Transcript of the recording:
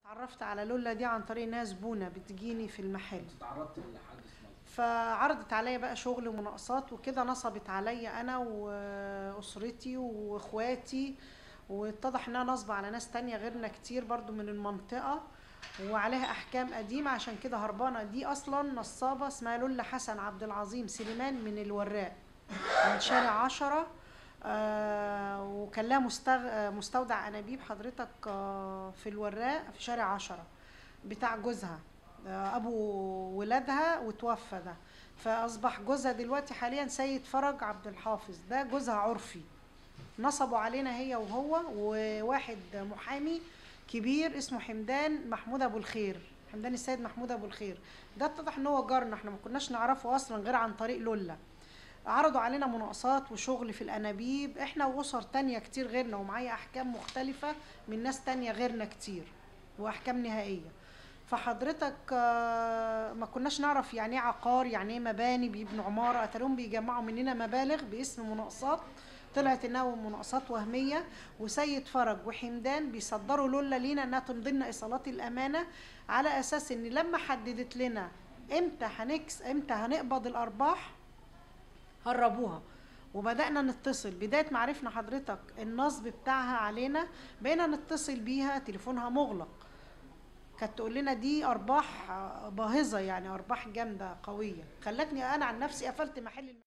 اتعرفت على لولا دي عن طريق ناس زبونه بتجيني في المحل تعرضت لحادث نصب فعرضت عليا بقى شغل ومناقصات وكده نصبت عليا انا واسرتي واخواتي واتضح انها نصب على ناس تانية غيرنا كتير برضو من المنطقة وعليها احكام قديمة عشان كده هربانة دي اصلا نصابة اسمها لولا حسن عبد العظيم سليمان من الوراق من شارع عشرة آه وكان لها مستغ... آه، مستودع انابيب حضرتك آه في الوراق في شارع عشرة بتاع جوزها آه، ابو ولادها وتوفى ده فاصبح جوزها دلوقتي حاليا سيد فرج عبد الحافظ ده جوزها عرفي نصبوا علينا هي وهو وواحد محامي كبير اسمه حمدان محمود ابو الخير حمدان السيد محمود ابو الخير ده اتضح ان هو جارنا احنا ما كناش نعرفه اصلا غير عن طريق لولا عرضوا علينا مناقصات وشغل في الانابيب احنا واسر تانية كتير غيرنا ومعايا احكام مختلفة من ناس تانية غيرنا كتير واحكام نهائية فحضرتك آه، ما كناش نعرف يعني ايه عقار يعني ايه مباني بيبنوا عمارة اتاريهم بيجمعوا مننا مبالغ باسم مناقصات طلعت انها مناقصات وهميه وسيد فرج وحمدان بيصدروا لولا لينا انها تمضي لنا ايصالات الامانه على اساس ان لما حددت لنا امتى هنكس امتى هنقبض الارباح هربوها وبدأنا نتصل بداية ما عرفنا حضرتك النصب بتاعها علينا بقينا نتصل بيها تليفونها مغلق كانت تقول لنا دي ارباح باهظه يعني ارباح جامده قويه خلتني انا عن نفسي قفلت محل